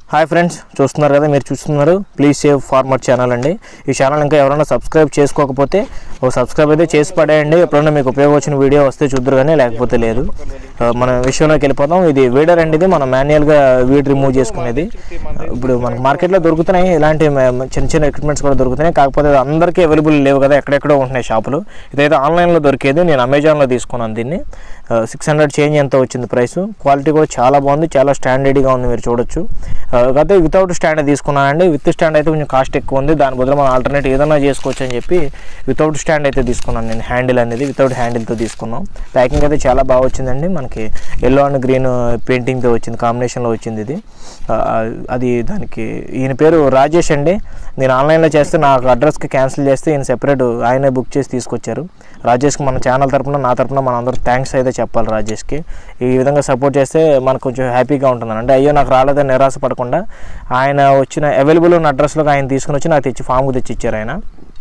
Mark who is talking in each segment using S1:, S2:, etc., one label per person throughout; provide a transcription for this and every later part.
S1: Hi friends చూస్తున్నారు కదా మీరు చూస్తున్నారు ప్లీజ్ సేవ్ ఫార్మర్ ఛానల్ అండి ఈ ఛానల్ ఇంకా ఎవరైనా సబ్స్క్రైబ్ చేసుకోకపోతే ఓ సబ్స్క్రైబ్ అయితే చేసి పడేయండి ఎప్పుడైనా మీకు ఉపయోగం వచ్చిన వీడియో వస్తే చూద్దరు కానీ లేకపోతే లేదు ఆ, మన విషయంలోకి వెళ్ళిపోదాం ఇది వీడర్ అండి ఇది మనం మాన్యువల్గా వీడ్ రిమూవ్ చేసుకునేది ఇప్పుడు మనకు మార్కెట్లో దొరుకుతున్నాయి ఇలాంటి మ- మ- చిన్న చిన్న ఎక్విప్మెంట్స్ కూడా దొరుకుతున్నాయి కాకపోతే అది అందరికీ అవైలబుల్ లేవు కదా ఎక్కడెక్కడో ఉంటున్నాయి షాపులు ఇదైతే ఆన్లైన్లో దొరికేది నేను అమెజాన్లో తీసుకున్నాను దీన్ని సిక్స్ హండ్రెడ్ చేంజ్ ఎంత వచ్చింది ప్రైస్ క్వాలిటీ కూడా చాలా బాగుంది చాలా స్టాండర్డ్గా ఉంది మీరు చూడొచ్చు ఆ, కాకపోతే వితౌట్ స్టాండ్ తీసుకున్నానండి విత్ స్టాండ్ అయితే కొంచెం కాస్ట్ ఎక్కువ ఉంది దాని బదులు మనం ఆల్టర్నేట్ ఏదైనా చేసుకోవచ్చు అని చెప్పి వితౌట్ స్టాండ్ అయితే తీసుకున్నాను నేను హ్యాండిల్ అనేది వితౌట్ హ్యాండిల్తో తీసుకున్నాం ప్యాకింగ్ అయితే చాలా బాగా వచ్చిందండి మనకి ఎల్లో అండ్ గ్రీన్ పెయింటింగ్తో వచ్చింది కాంబినేషన్లో వచ్చింది ఇది ఆ, అది దానికి ఈయన పేరు రాజేష్ అండి నేను ఆన్లైన్లో చేస్తే నాకు అడ్రస్కి క్యాన్సిల్ చేస్తే ఈయన సెపరేట్ ఆయనే బుక్ చేసి తీసుకొచ్చారు రాజేష్కి మన ఛానల్ తరపున నా తరపున మన అందరూ థ్యాంక్స్ అయితే చెప్పాలి రాజేష్కి ఈ విధంగా సపోర్ట్ చేస్తే మనకు కొంచెం హ్యాపీగా ఉంటుంది అంటే అయ్యో నాకు రాలేదని నిరాశ పడకుండా ఆయన వచ్చిన అవైలబుల్ ఉన్న అడ్రస్లోకి ఆయన తీసుకుని వచ్చి నాకు తెచ్చి ఫామ్కి తెచ్చి ఇచ్చారు ఆయన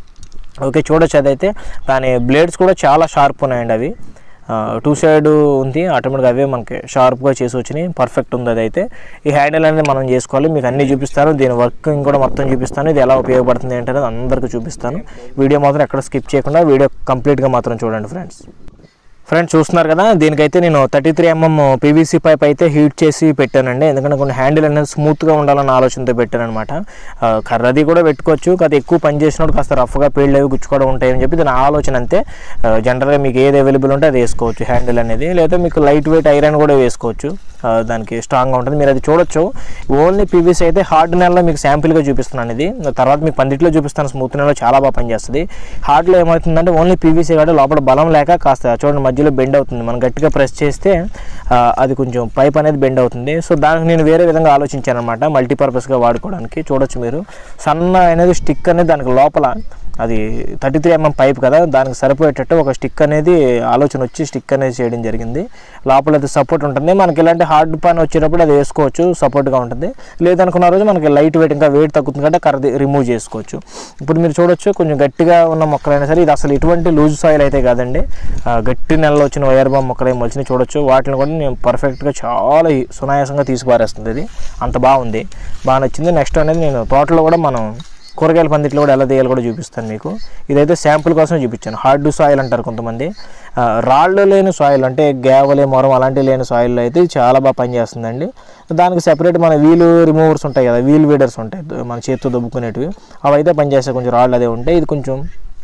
S1: ఓకే చూడొచ్చు అదైతే దాని బ్లేడ్స్ కూడా చాలా షార్ప్ ఉన్నాయండి అవి టూ సైడ్ ఉంది ఆటోమేటిక్గా అవే మనకి షార్ప్గా చేసి వచ్చినాయి పర్ఫెక్ట్ ఉంది అదైతే ఈ హ్యాండిల్ అనేది మనం చేసుకోవాలి మీకు అన్నీ చూపిస్తాను దీని వర్కింగ్ కూడా మొత్తం చూపిస్తాను ఇది ఎలా ఉపయోగపడుతుంది ఏంటనేది అందరికీ చూపిస్తాను వీడియో మాత్రం ఎక్కడ స్కిప్ చేయకుండా వీడియో కంప్లీట్గా మాత్రం చూడండి ఫ్రెండ్స్ ఫ్రెండ్స్ చూస్తున్నారు కదా దీనికైతే నేను thirty three MM PVC pipe అయితే హీట్ చేసి పెట్టానండి ఎందుకంటే కొన్ని హ్యాండిల్ అనేది స్మూత్గా ఉండాలన్న ఆలోచనతో పెట్టాను అనమాట కర్రది కూడా పెట్టుకోవచ్చు కాదు ఎక్కువ పని చేసినప్పుడు కాస్త రఫ్గా పేళ్ళు అవి గుచ్చుకోవడం ఉంటాయని చెప్పి దీని ఆలోచన అంతే జనరల్గా మీకు ఏది అవైలబుల్ ఉంటే అది వేసుకోవచ్చు హ్యాండిల్ అనేది లేదా మీకు లైట్ వెయిట్ ఐరన్ కూడా వేసుకోవచ్చు ఆ, దానికి స్ట్రాంగ్గా ఉంటుంది మీరు అది చూడొచ్చు ఓన్లీ పీవీసీ అయితే హార్డ్ నెలలో మీకు శాంపిల్గా చూపిస్తున్నాను ఇది తర్వాత మీకు పందిట్లో చూపిస్తాను స్మూత్ నెలలో చాలా బాగా పనిచేస్తుంది హార్డ్లో ఏమవుతుందంటే ఓన్లీ పీవీసీ కాబట్టి లోపల బలం లేక కాస్త చూడండి మధ్యలో బెండ్ అవుతుంది మనం గట్టిగా ప్రెస్ చేస్తే ఆ, అది కొంచెం పైప్ అనేది బెండ్ అవుతుంది సో దానికి నేను వేరే విధంగా ఆలోచించాను అనమాట మల్టీపర్పస్గా వాడుకోవడానికి చూడొచ్చు మీరు సన్న అనేది స్టిక్ అనేది దానికి లోపల అది థర్టీ త్రీ ఎంఎం పైప్ కదా దానికి సరిపోయేటట్టు ఒక స్టిక్ అనేది ఆలోచన వచ్చి స్టిక్ అనేది చేయడం జరిగింది లోపల అది సపోర్ట్ ఉంటుంది మనకి ఇలాంటి హార్డ్ పని వచ్చేటప్పుడు అది వేసుకోవచ్చు సపోర్ట్గా ఉంటుంది లేదనుకున్న రోజు మనకి లైట్ వెయిట్ ఇంకా వెయిట్ తగ్గుతుంది కాబట్టి కర్ర రిమూవ్ చేసుకోవచ్చు ఇప్పుడు మీరు చూడొచ్చు కొంచెం గట్టిగా ఉన్న మొక్కలైనా సరే ఇది అసలు ఎటువంటి లూజ్ సాయిల్ అయితే కాదండి ఆ, గట్టి నెలలో వచ్చిన వైర్ బాంబ్ మొక్కలు ఏమి వచ్చినాయి చూడొచ్చు వాటిని కూడా నేను పర్ఫెక్ట్గా చాలా ఈ- సునాయాసంగా తీసి పారేస్తుంది ఇది అంత బాగుంది బాగా నచ్చింది నెక్స్ట్ అనేది నేను తోటలో కూడా మనం కూరగాయల పందిట్లో కూడా ఎలా తీయాలో కూడా చూపిస్తాను మీకు ఇదైతే శాంపుల్ కోసం చూపించాను హార్డ్ సాయిల్ అంటారు కొంతమంది ఆ, రాళ్ళు లేని సాయిల్ అంటే గ్యావలే మొరం అలాంటివి లేని సాయిల్ అయితే ఇది చాలా బాగా పనిచేస్తుందండి దానికి సెపరేట్ మన వీల్ రిమూవర్స్ ఉంటాయి కదా వీల్ వీడర్స్ ఉంటాయి మన చేతితో దొబ్బుకునేటివి అవి అయితే పనిచేస్తాయి కొంచెం రాళ్ళు అదే ఉంటాయి ఇది కొంచెం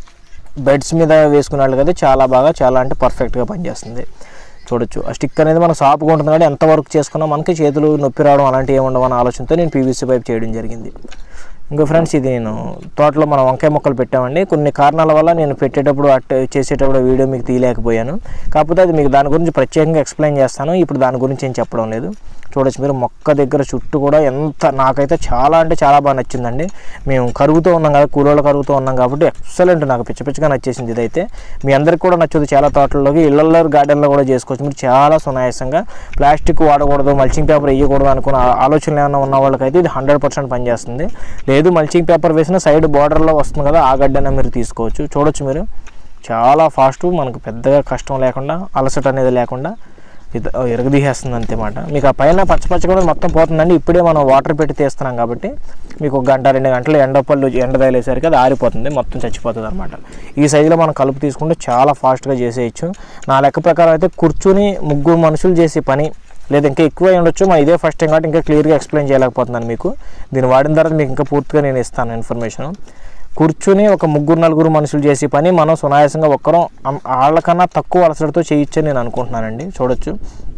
S1: బెడ్స్ మీద వేసుకునే వాళ్ళకి అయితే చాలా బాగా చాలా అంటే పర్ఫెక్ట్గా పనిచేస్తుంది చూడొచ్చు ఆ స్టిక్ అనేది మన సాపుగా ఉంటుంది కాబట్టి ఎంత వర్క్ చేసుకున్నా మనకి చేతులు నొప్పి రావడం అలాంటివి ఏమి ఉండవు అనే ఆలోచనతో నేను పీవీసీ పైప్ చేయడం జరిగింది ఇంకా ఫ్రెండ్స్ ఇది నేను తోటలో మనం వంకాయ మొక్కలు పెట్టామండి కొన్ని కారణాల వల్ల నేను పెట్టేటప్పుడు అట్ చేసేటప్పుడు వీడియో మీకు తీయలేకపోయాను కాకపోతే అది మీకు దాని గురించి ప్రత్యేకంగా ఎక్స్ప్లెయిన్ చేస్తాను ఇప్పుడు దాని గురించి ఏం చెప్పడం లేదు చూడొచ్చు మీరు మొక్క దగ్గర చుట్టూ కూడా ఎంత నాకైతే చాలా అంటే చాలా బాగా నచ్చిందండి మేము కరుగుతూ ఉన్నాం కదా కూలోళ్ళు కరుగుతూ ఉన్నాం కాబట్టి ఎక్సలెంట్ నాకు పిచ్చ పిచ్చగా నచ్చేసింది ఇదైతే మీ అందరికి కూడా నచ్చుతుంది చాలా తోటల్లోకి ఇళ్లలో గార్డెన్లో కూడా చేసుకోవచ్చు మీరు చాలా సునాయాసంగా ప్లాస్టిక్ వాడకూడదు మల్చింగ్ పేపర్ వేయకూడదు అనుకున్న ఆ- ఆలోచనలు ఏమైనా ఉన్న వాళ్ళకైతే ఇది హండ్రెడ్ పర్సెంట్ పనిచేస్తుంది లేదు మల్చింగ్ పేపర్ వేసిన సైడ్ బార్డర్లో వస్తుంది కదా ఆ గడ్డన మీరు తీసుకోవచ్చు చూడొచ్చు మీరు చాలా ఫాస్ట్ మనకు పెద్దగా కష్టం లేకుండా అలసట అనేది లేకుండా ఇది ఎరగదీసేస్తుంది అంతేమాట మీకు ఆ పైన పచ్చ పచ్చ కూడా మొత్తం పోతుందండి ఇప్పుడే మనం వాటర్ పెట్టి తీస్తున్నాం కాబట్టి మీకు ఒక గంట రెండు గంటలు ఎండపళ్ళు ఎండ తగిలేసరికి అది ఆరిపోతుంది మొత్తం చచ్చిపోతుంది అనమాట ఈ సైజులో మనం కలుపు తీసుకుంటే చాలా ఫాస్ట్గా చేసేయచ్చు నా లెక్క ప్రకారం అయితే కూర్చుని ముగ్గురు మనుషులు చేసే పని లేదా ఇంకా ఎక్కువ అయి ఉండొచ్చు మా ఇదే ఫస్ట్ టైం కాబట్టి ఇంకా క్లియర్గా ఎక్స్ప్లెయిన్ చేయలేకపోతున్నాను మీకు దీన్ని వాడిన తర్వాత మీకు ఇంకా పూర్తిగా నేను ఇస్తాను ఇన్ఫర్మేషన్ కూర్చుని ఒక ముగ్గురు నలుగురు మనుషులు చేసే పని మనం సునాయాసంగా ఒక్కరం అం- వాళ్ళకన్నా తక్కువ అలసటతో చేయొచ్చని నేను అనుకుంటున్నానండి చూడొచ్చు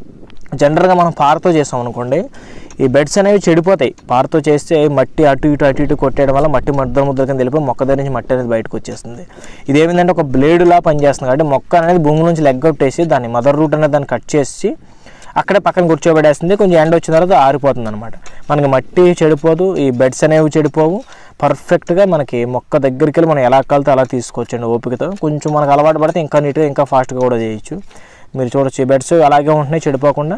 S1: జనరల్గా మనం పారతో చేసాం అనుకోండి ఈ బెడ్స్ అనేవి చెడిపోతాయి పారతో చేస్తే మట్టి అటు ఇటు అటు ఇటు కొట్టేయడం వల్ల మట్టి ముద్ద ముద్ద కింద వెళ్ళిపోయి మొక్క దగ్గర నుంచి మట్టి అనేది బయటకు వచ్చేస్తుంది ఇదేమిటంటే ఒక బ్లేడులా పనిచేస్తుంది కాబట్టి మొక్క అనేది భూమి నుంచి లెగ్గొట్టేసి దాన్ని మదర్ రూట్ అనేది దాన్ని కట్ చేసి అక్కడే పక్కన కూర్చోబెడేస్తుంది కొంచెం ఎండ వచ్చిన తర్వాత ఆరిపోతుంది అనమాట మనకి మట్టి చెడిపోదు ఈ బెడ్స్ అనేవి చెడిపోవు పర్ఫెక్ట్గా మనకి మొక్క దగ్గరికి వెళ్ళి మనం ఎలా కలితే అలా తీసుకోవచ్చండి ఓపికతో కొంచెం మనకు అలవాటు పడితే ఇంకా నీట్గా ఇంకా ఫాస్ట్గా కూడా చేయొచ్చు మీరు చూడొచ్చు ఈ బెడ్స్ అలాగే ఉంటున్నాయి చెడిపోకుండా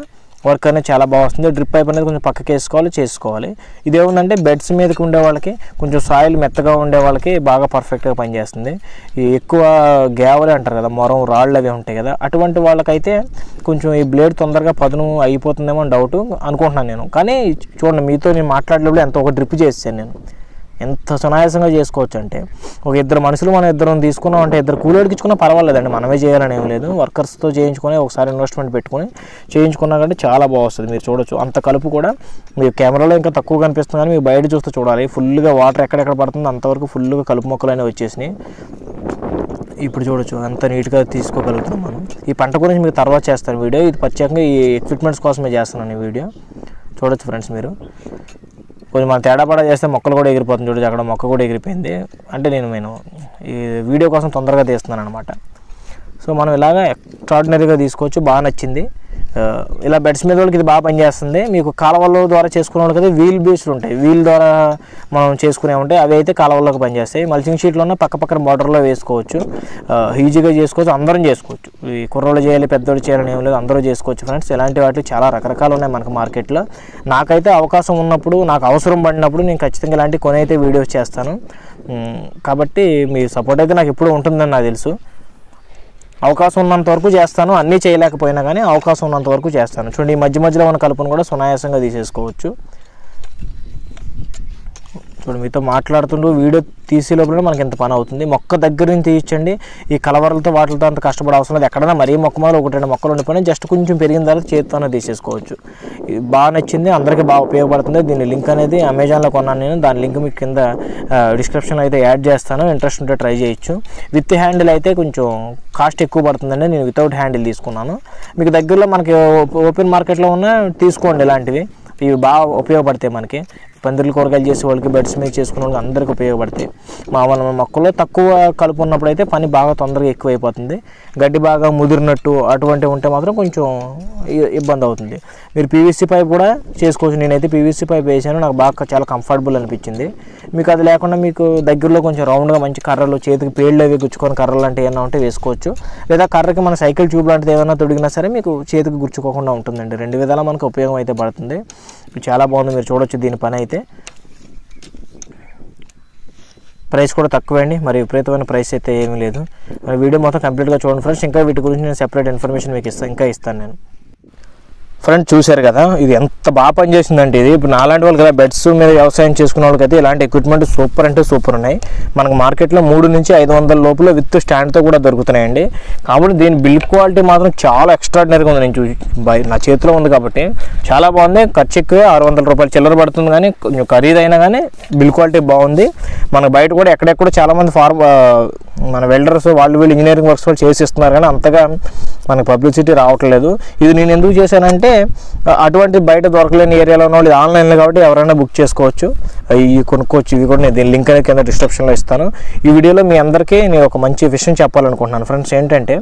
S1: వర్క్ అనేది చాలా బాగా వస్తుంది డ్రిప్ పైప్ అనేది కొంచెం పక్కకి వేసుకోవాలి చేసుకోవాలి ఇదేముందంటే బెడ్స్ మీదకి ఉండే వాళ్ళకి కొంచెం సాయిల్ మెత్తగా ఉండే వాళ్ళకి బాగా పర్ఫెక్ట్గా పనిచేస్తుంది ఈ ఎక్కువ గ్యావలే అంటారు కదా మొరం రాళ్ళు అవి ఉంటాయి కదా అటువంటి వాళ్ళకైతే కొంచెం ఈ బ్లేడ్ తొందరగా పదును అయిపోతుందేమో అని డౌట్ అనుకుంటున్నాను నేను కానీ చూడండి మీతో నేను మాట్లాడేటప్పుడు ఎంత ఒక డ్రిప్ చేసాను నేను ఎంత సునాయాసంగా చేసుకోవచ్చు అంటే ఒక ఇద్దరు మనుషులు మనం ఇద్దరం తీసుకున్నాం అంటే ఇద్దరు కూలీడికి ఇచ్చుకున్నా పర్వాలేదండి మనమే చేయాలని ఏం లేదు వర్కర్స్తో చేయించుకొని ఒకసారి ఇన్వెస్ట్మెంట్ పెట్టుకొని చేయించుకున్నా కంటే చాలా బాగా వస్తుంది మీరు చూడొచ్చు అంత కలుపు కూడా మీరు కెమెరాలో ఇంకా తక్కువ కనిపిస్తుంది కానీ మీరు బయట చూస్తే చూడాలి ఫుల్గా వాటర్ ఎక్కడెక్కడ పడుతుందో అంతవరకు ఫుల్గా కలుపు మొక్కలు అనేవి వచ్చేసినాయి ఇప్పుడు చూడొచ్చు అంత నీట్గా తీసుకోగలుగుతాం మనం ఈ పంట గురించి మీకు తర్వాత చేస్తాను వీడియో ఇది ప్రత్యేకంగా ఈ ఎక్విప్మెంట్స్ కోసమే చేస్తున్నాను ఈ వీడియో చూడొచ్చు ఫ్రెండ్స్ మీరు కొంచెం మనం తేడా పడా చేస్తే మొక్కలు కూడా ఎగిరిపోతుంది చూడొచ్చు అక్కడ మొక్క కూడా ఎగిరిపోయింది అంటే నేను నేను ఈ వీడియో కోసం తొందరగా తీస్తున్నాను అనమాట సో మనం ఇలాగ ఎక్స్ట్రాడినరీగా తీసుకోవచ్చు బాగా నచ్చింది ఆ, ఇలా బెడ్స్ మీద వాళ్ళకి ఇది బాగా పనిచేస్తుంది మీకు కాలువల ద్వారా చేసుకునే వాళ్ళకి అయితే వీల్ బేస్డ్ ఉంటాయి వీల్ ద్వారా మనం చేసుకునే ఉంటాయి అవి అయితే కాలువల్లోకి పనిచేస్తాయి మల్చింగ్ షీట్లోనే పక్క పక్కన బార్డర్లో వేసుకోవచ్చు ఆ, ఈజీగా చేసుకోవచ్చు అందరం చేసుకోవచ్చు ఈ కుర్రోళ్ళు చేయాలి పెద్దోళ్ళు చేయాలని ఏం లేదు అందరూ చేసుకోవచ్చు ఫ్రెండ్స్ ఇలాంటి వాటికి చాలా రకరకాలు ఉన్నాయి మనకు మార్కెట్లో నాకైతే అవకాశం ఉన్నప్పుడు నాకు అవసరం పడినప్పుడు నేను ఖచ్చితంగా ఇలాంటి కొని అయితే వీడియోస్ చేస్తాను ఉమ్, కాబట్టి మీ సపోర్ట్ అయితే నాకు ఎప్పుడు ఉంటుందని నాకు తెలుసు అవకాశం ఉన్నంత వరకు చేస్తాను అన్నీ చేయలేకపోయినా కానీ అవకాశం ఉన్నంత వరకు చేస్తాను చూడండి ఈ మధ్య మధ్యలో ఉన్న కలుపును కూడా సునాయాసంగా తీసేసుకోవచ్చు చూడండి మీతో మాట్లాడుతుంటూ వీడియో తీసే లోపల మనకి ఎంత పని అవుతుంది మొక్క దగ్గర నుంచి తీయించండి ఈ కలవరలతో వాటితో అంత కష్టపడే అవసరం లేదు ఎక్కడైనా మరీ మొక్క మొదలు ఒకటి రెండు మొక్కలు ఉండిపోయినా జస్ట్ కొంచెం పెరిగిన తర్వాత చేతితోనే తీసేసుకోవచ్చు ఇది బాగా నచ్చింది అందరికీ బాగా ఉపయోగపడుతుంది దీని లింక్ అనేది అమెజాన్లో కొన్నాను నేను దాని లింక్ మీకు కింద డిస్క్రిప్షన్లో అయితే యాడ్ చేస్తాను ఇంట్రెస్ట్ ఉంటే ట్రై చేయొచ్చు విత్ హ్యాండిల్ అయితే కొంచెం కాస్ట్ ఎక్కువ పడుతుందండి నేను వితౌట్ హ్యాండిల్ తీసుకున్నాను మీకు దగ్గరలో మనకి ఓపెన్ మార్కెట్లో ఉన్న తీసుకోండి ఇలాంటివి ఇవి బాగా ఉపయోగపడతాయి మనకి పందిర్లు కూరగాయలు చేసే వాళ్ళకి బెడ్స్ మీద చేసుకునే వాళ్ళకి అందరికీ ఉపయోగపడతాయి మా మన మొక్కల్లో తక్కువ కలుపు ఉన్నప్పుడు అయితే పని బాగా తొందరగా ఎక్కువ అయిపోతుంది గడ్డి బాగా ముదిరినట్టు అటువంటివి ఉంటే మాత్రం కొంచెం ఇ- ఇబ్బంది అవుతుంది మీరు పీవీసీ పైప్ కూడా చేసుకోవచ్చు నేనైతే పీవీసీ పైప్ వేసాను నాకు బాగా చాలా కంఫర్టబుల్ అనిపించింది మీకు అది లేకుండా మీకు దగ్గరలో కొంచెం రౌండ్గా మంచి కర్రలు చేతికి పేళ్ళు అవి గుచ్చుకొని కర్రలు లాంటివి ఏమైనా ఉంటే వేసుకోవచ్చు లేదా కర్రకి మన సైకిల్ ట్యూబ్ లాంటిది ఏమైనా తొడిగినా సరే మీకు చేతికి గుచ్చుకోకుండా ఉంటుందండి రెండు విధాలా మనకు ఉపయోగం అయితే పడుతుంది ఇది చాలా బాగుంది మీరు చూడొచ్చు దీని పని అయితే ప్రైస్ కూడా తక్కువే అండి మరి విపరీతమైన ప్రైస్ అయితే ఏమీ లేదు మరి వీడియో మొత్తం కంప్లీట్గా చూడండి ఫ్రెండ్స్ ఇంకా వీటి గురించి నేను సెపరేట్ ఇన్ఫర్మేషన్ మీకు ఇస్తాను ఇంకా ఇస్తాను నేను ఫ్రెండ్స్ చూశారు కదా ఇది ఎంత బాగా పనిచేసిందంటే ఇది ఇప్పుడు నాలాంటి వాళ్ళకి కదా బెడ్స్ మీద వ్యవసాయం చేసుకునే వాళ్ళకైతే ఇలాంటి ఎక్విప్మెంట్ సూపర్ అంటే సూపర్ ఉన్నాయి మనకు మార్కెట్లో మూడు నుంచి ఐదు వందల లోపల విత్ స్టాండ్తో కూడా దొరుకుతున్నాయండి కాబట్టి దీని బిల్డ్ క్వాలిటీ మాత్రం చాలా ఎక్స్ట్రాడినరీగా ఉంది నేను చూసి బై- నా చేతిలో ఉంది కాబట్టి చాలా బాగుంది ఖర్చు ఎక్కువే ఆరు వందల రూపాయలు చిల్లర పడుతుంది కానీ కొంచెం ఖరీదైనా కానీ బిల్డ్ క్వాలిటీ బాగుంది మనకు బయట కూడా ఎక్కడెక్కడ చాలా మంది ఫార్మ్ మన వెల్డర్స్ వాళ్ళు వీళ్ళు ఇంజనీరింగ్ వర్క్స్ వాళ్ళు చేసిస్తున్నారు కానీ అంతగా మనకి పబ్లిసిటీ రావట్లేదు ఇది నేను ఎందుకు చేశానంటే ఆ, అటువంటి బయట దొరకలేని ఏరియాలో ఉన్న వాళ్ళు ఇది ఆన్లైన్లో కాబట్టి ఎవరైనా బుక్ చేసుకోవచ్చు ఇవి కొనుక్కోవచ్చు ఇవి కూడా నేను దీని లింక్ అనేది కింద డిస్క్రిప్షన్లో ఇస్తాను ఈ వీడియోలో మీ అందరికీ నేను ఒక మంచి విషయం చెప్పాలనుకుంటున్నాను ఫ్రెండ్స్ ఏంటంటే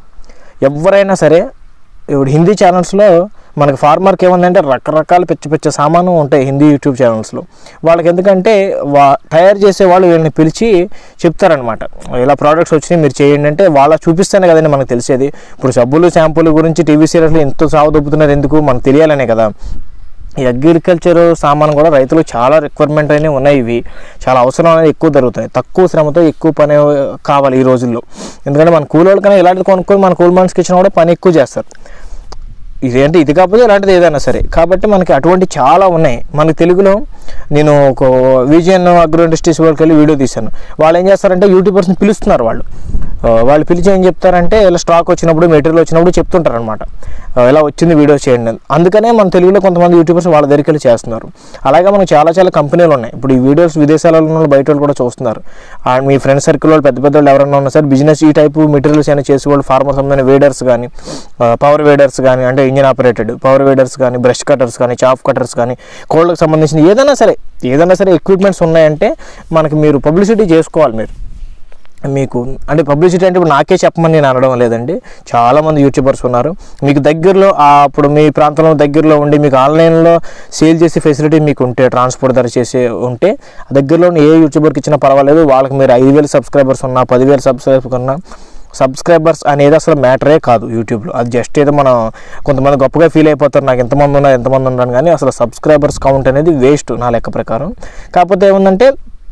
S1: ఎవరైనా సరే ఇప్పుడు హిందీ ఛానల్స్లో మనకి ఫార్మర్కి ఏముందంటే రకరకాల పిచ్చి పిచ్చి సామాను ఉంటాయి హిందీ యూట్యూబ్ ఛానల్స్లో వాళ్ళకి ఎందుకంటే వా తయారు చేసే వాళ్ళు వీళ్ళని పిలిచి చెప్తారనమాట ఇలా ప్రోడక్ట్స్ వచ్చినాయి మీరు చేయండి అంటే వాళ్ళ చూపిస్తేనే కదండి మనకు తెలిసేది ఇప్పుడు సబ్బులు షాంపూలు గురించి టీవీ సీరియల్స్లో ఎంతో సాగు దొబ్బుతున్నారు ఎందుకు మనకు తెలియాలనే కదా ఈ అగ్రికల్చర్ సామాన్ కూడా రైతులకు చాలా రిక్వైర్మెంట్ అనేవి ఉన్నాయి ఇవి చాలా అవసరం అనేది ఎక్కువ దొరుకుతాయి తక్కువ శ్రమతో ఎక్కువ పని కావాలి ఈ రోజుల్లో ఎందుకంటే మన కూలి కన్నా ఇలాంటిది కొనుక్కొని మన కూల్ మనిషికి ఇచ్చినా కూడా పని ఎక్కువ చేస్తారు ఇదేంటి ఇది కాకపోతే ఇలాంటిది ఏదైనా సరే కాబట్టి మనకి అటువంటి చాలా ఉన్నాయి మనకి తెలుగులో నేను ఒక విజయన్ అగ్రో ఇండస్ట్రీస్ వాళ్ళకి వెళ్ళి వీడియో తీశాను వాళ్ళు ఏం చేస్తారంటే యూట్యూబర్స్ని పిలుస్తున్నారు వాళ్ళు ఆ, వాళ్ళు పిలిచి ఏం చెప్తారంటే ఇలా స్టాక్ వచ్చినప్పుడు మెటీరియల్ వచ్చినప్పుడు చెప్తుంటారు అనమాట ఇలా వచ్చింది వీడియో చేయండి అని. అందుకనే మన తెలుగులో కొంతమంది యూట్యూబర్స్ వాళ్ళ దగ్గరికి వెళ్ళి చేస్తున్నారు అలాగే మనకు చాలా చాలా కంపెనీలు ఉన్నాయి ఇప్పుడు ఈ వీడియోస్ విదేశాలలో ఉన్న వాళ్ళు బయట వాళ్ళు కూడా చూస్తున్నారు ఆ, మీ ఫ్రెండ్ సర్కిల్ వాళ్ళు పెద్ద పెద్ద వాళ్ళు ఎవరైనా ఉన్నా సరే బిజినెస్ ఈ టైపు మెటీరియల్స్ అయినా చేసే వాళ్ళు ఫార్మర్ సంబంధించిన వేడర్స్ కానీ పవర్ వేడర్స్ కానీ అంటే ఇంజిన్ ఆపరేటెడ్ పవర్ వేడర్స్ కానీ బ్రష్ కటర్స్ కానీ చాఫ్ కటర్స్ కానీ కోల్డ్కి సంబంధించిన ఏదైనా సరే ఏదైనా సరే ఎక్విప్మెంట్స్ ఉన్నాయంటే మనకి మీరు పబ్లిసిటీ చేసుకోవాలి మీరు మీకు అంటే పబ్లిసిటీ అంటే ఇప్పుడు నాకే చెప్పమని నేను అనడం లేదండి చాలామంది యూట్యూబర్స్ ఉన్నారు మీకు దగ్గరలో ఆ అప్పుడు మీ ప్రాంతంలో దగ్గరలో ఉండి మీకు ఆన్లైన్లో సేల్ చేసే ఫెసిలిటీ మీకు ఉంటే ట్రాన్స్పోర్ట్ ధర చేసే ఉంటే దగ్గరలో ఉన్న ఏ యూట్యూబర్కి ఇచ్చినా పర్వాలేదు వాళ్ళకి మీరు ఐదు వేలు సబ్స్క్రైబర్స్ ఉన్నా పదివేలు సబ్స్క్రైబర్స్ ఉన్నా సబ్స్క్రైబర్స్ అనేది అసలు మ్యాటరే కాదు యూట్యూబ్లో అది జస్ట్ ఏదో మనం కొంతమంది గొప్పగా ఫీల్ అయిపోతారు నాకు ఎంతమంది ఉన్నారు ఎంతమంది ఉన్నారు కానీ అసలు సబ్స్క్రైబర్స్ కౌంట్ అనేది వేస్ట్ నా లెక్క ప్రకారం కాకపోతే ఏముందంటే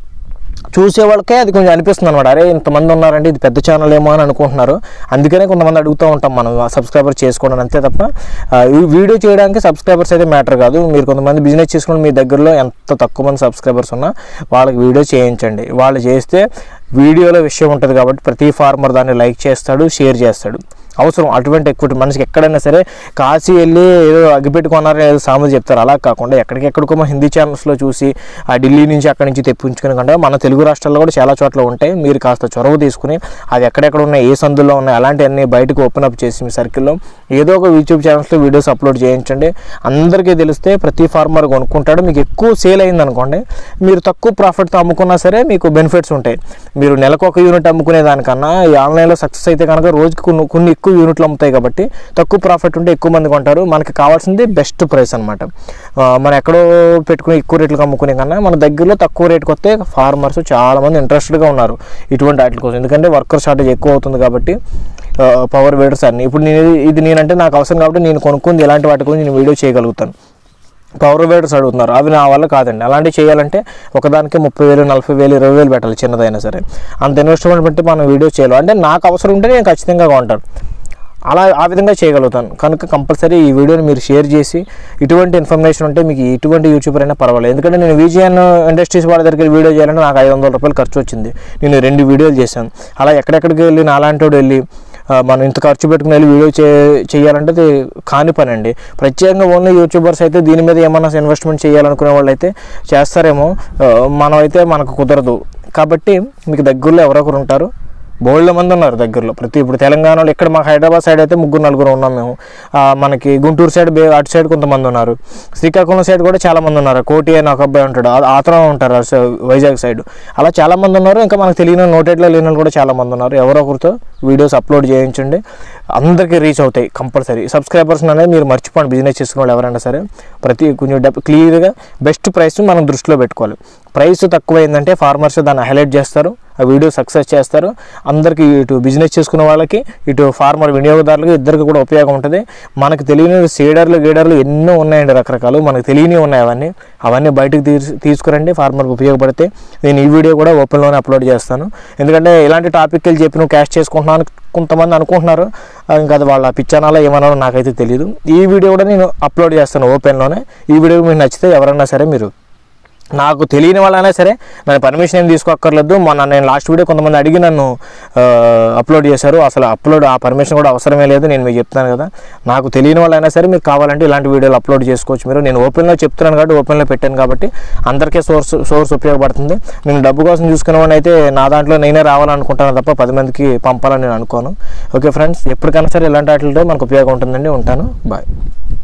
S1: చూసే వాళ్ళకే అది కొంచెం అనిపిస్తుంది అనమాట అరే ఇంతమంది ఉన్నారంటే ఇది పెద్ద ఛానల్ ఏమో అని అనుకుంటున్నారు అందుకనే కొంతమంది అడుగుతూ ఉంటాం మనం సబ్స్క్రైబర్ చేసుకోవడం అంతే తప్ప ఆ, ఈ వీడియో చేయడానికి సబ్స్క్రైబర్స్ అయితే మ్యాటర్ కాదు మీరు కొంతమంది బిజినెస్ చేసుకుని మీ దగ్గరలో ఎంత తక్కువ మంది సబ్స్క్రైబర్స్ ఉన్నా వాళ్ళకి వీడియో చేయించండి వాళ్ళు చేస్తే వీడియోలో విషయం ఉంటుంది కాబట్టి ప్రతి ఫార్మర్ దాన్ని లైక్ చేస్తాడు షేర్ చేస్తాడు అవసరం అటువంటి ఎక్కువ మనిషికి ఎక్కడైనా సరే కాశీ వెళ్ళి ఏదో అగ్గిపెట్టి కొన్నారని ఏదో సామెత చెప్తారు అలా కాకుండా ఎక్కడికెక్కడికో మన హిందీ ఛానల్స్లో చూసి ఆ ఢిల్లీ నుంచి అక్కడి నుంచి తెప్పించుకునే కంటే మన తెలుగు రాష్ట్రాల్లో కూడా చాలా చోట్ల ఉంటాయి మీరు కాస్త చొరవ తీసుకుని అది ఎక్కడెక్కడ ఉన్నాయి ఏ సందుల్లో ఉన్నాయి అలాంటివన్నీ బయటకు ఓపెన్ అప్ చేసి మీ సర్కిల్లో ఏదో ఒక యూట్యూబ్ ఛానల్స్లో వీడియోస్ అప్లోడ్ చేయించండి అందరికీ తెలిస్తే ప్రతి ఫార్మర్ కొనుక్కుంటాడు మీకు ఎక్కువ సేల్ అయింది అనుకోండి మీరు తక్కువ ప్రాఫిట్తో అమ్ముకున్నా సరే మీకు బెనిఫిట్స్ ఉంటాయి మీరు నెలకు ఒక యూనిట్ అమ్ముకునే దానికన్నా ఈ ఆన్లైన్లో సక్సెస్ అయితే కనుక రోజుకి కొన్ని కొన్ని ఎక్కువ యూనిట్లు అమ్ముతాయి కాబట్టి తక్కువ ప్రాఫిట్ ఉంటే ఎక్కువ మంది కొంటారు మనకి కావాల్సింది బెస్ట్ ప్రైస్ అనమాట మనం ఎక్కడో పెట్టుకుని ఎక్కువ రేట్లకు అమ్ముకునే కన్నా మన దగ్గరలో తక్కువ రేటుకి వస్తే ఫార్మర్స్ చాలామంది ఇంట్రెస్టెడ్గా ఉన్నారు ఇటువంటి వాటి కోసం ఎందుకంటే వర్కర్ షార్టేజ్ ఎక్కువ అవుతుంది కాబట్టి పవర్ వేడర్స్ అన్ని ఇప్పుడు నేను ఇది నేనంటే నాకు అవసరం కాబట్టి నేను కొనుక్కుంది ఇలాంటి వాటి గురించి నేను వీడియో చేయగలుగుతాను పవర్ వేడర్స్ అడుగుతున్నారు అవి నా వల్ల కాదండి అలాంటివి చేయాలంటే ఒకదానికి ముప్పై వేలు నలభై వేలు ఇరవై వేలు పెట్టాలి చిన్నదైనా సరే అంత ఇన్వెస్ట్మెంట్ పెట్టి మనం వీడియో చేయాలి అంటే నాకు అవసరం ఉంటే నేను ఖచ్చితంగా కొంటాను అలా ఆ విధంగా చేయగలుగుతాను కనుక కంపల్సరీ ఈ వీడియోని మీరు షేర్ చేసి ఇటువంటి ఇన్ఫర్మేషన్ ఉంటే మీకు ఎటువంటి యూట్యూబర్ అయినా పర్వాలేదు ఎందుకంటే నేను విజిఎన్ ఇండస్ట్రీస్ వాళ్ళ దగ్గరికి వీడియో చేయాలంటే నాకు ఐదు వందల రూపాయలు ఖర్చు వచ్చింది నేను రెండు వీడియోలు చేశాను అలా ఎక్కడెక్కడికి వెళ్ళి నాలాంటి వాడు వెళ్ళి ఆ, మనం ఇంత ఖర్చు పెట్టుకుని వెళ్ళి వీడియో చే చేయాలంటే అది కాని పని అండి ప్రత్యేకంగా ఓన్లీ యూట్యూబర్స్ అయితే దీని మీద ఏమన్నా ఇన్వెస్ట్మెంట్ చేయాలనుకునే వాళ్ళు అయితే చేస్తారేమో ఆ, మనం అయితే మనకు కుదరదు కాబట్టి మీకు దగ్గరలో ఎవరొకరు ఉంటారు బోల్డ్ మంది ఉన్నారు దగ్గరలో ప్రతి ఇప్పుడు తెలంగాణలో ఇక్కడ మా హైదరాబాద్ సైడ్ అయితే ముగ్గురు నలుగురు ఉన్నాం మేము ఆ, మనకి గుంటూరు సైడ్ బే అటు సైడ్ కొంతమంది ఉన్నారు శ్రీకాకుళం సైడ్ కూడా చాలా మంది ఉన్నారు కోటి అని ఒక అబ్బాయి ఉంటాడు ఆ- అతను ఉంటారు అటు సై- వైజాగ్ సైడ్ అలా చాలా మంది ఉన్నారు ఇంకా మనకు తెలియని నోటెడ్లో లేని వాళ్ళు కూడా చాలా మంది ఉన్నారు ఎవరో ఒకరితో వీడియోస్ అప్లోడ్ చేయించండి అందరికీ రీచ్ అవుతాయి కంపల్సరీ సబ్స్క్రైబర్స్ అనేది మీరు మర్చిపోండి బిజినెస్ చేసుకున్న వాళ్ళు ఎవరైనా సరే ప్రతి కొంచెం డెప్ క్లియర్గా బెస్ట్ ప్రైస్ మనం దృష్టిలో పెట్టుకోవాలి ప్రైస్ తక్కువైందంటే ఫార్మర్స్ దాన్ని హైలైట్ చేస్తారు ఆ వీడియో సక్సెస్ చేస్తారు అందరికీ ఇటు బిజినెస్ చేసుకునే వాళ్ళకి ఇటు ఫార్మర్ వినియోగదారులకి ఇద్దరికి కూడా ఉపయోగం ఉంటుంది మనకు తెలియని సీడర్లు గీడర్లు ఎన్నో ఉన్నాయండి రకరకాలు మనకు తెలియని ఉన్నాయి అవన్నీ అవన్నీ బయటకు తీసు తీసుకురండి ఫార్మర్కి ఉపయోగపడితే నేను ఈ వీడియో కూడా ఓపెన్లోనే అప్లోడ్ చేస్తాను ఎందుకంటే ఇలాంటి టాపిక్ వెళ్ళి చెప్పి నువ్వు క్యాష్ చేసుకుంటున్నాను కొంతమంది అనుకుంటున్నారు ఆ, ఇంకా అది వాళ్ళ పిచ్చానాలో ఏమన్నారో నాకైతే తెలియదు ఈ వీడియో కూడా నేను అప్లోడ్ చేస్తాను ఓపెన్లోనే ఈ వీడియో మీకు నచ్చితే ఎవరన్నా సరే మీరు నాకు తెలియని వాళ్ళైనా సరే నన్ను పర్మిషన్ ఏం తీసుకోక్కర్లేదు మొన్న నేను లాస్ట్ వీడియో కొంతమంది అడిగి నన్ను ఆ, అప్లోడ్ చేశారు అసలు అప్లోడ్ ఆ పర్మిషన్ కూడా అవసరమే లేదు నేను మీకు చెప్తాను కదా నాకు తెలియని వాళ్ళైనా సరే మీరు కావాలంటే ఇలాంటి వీడియోలు అప్లోడ్ చేసుకోవచ్చు మీరు నేను ఓపెన్లో చెప్తున్నాను కాబట్టి ఓపెన్లో పెట్టాను కాబట్టి అందరికీ సోర్స్ సోర్స్ ఉపయోగపడుతుంది నేను డబ్బు కోసం చూసుకునేవాడిని అయితే నా దాంట్లో నేనే రావాలనుకుంటాను తప్ప పది మందికి పంపాలని నేను అనుకోను ఓకే ఫ్రెండ్స్ ఎప్పటికైనా సరే ఇలాంటి వాటితో మనకు ఉపయోగం ఉంటుందండి ఉంటాను బాయ్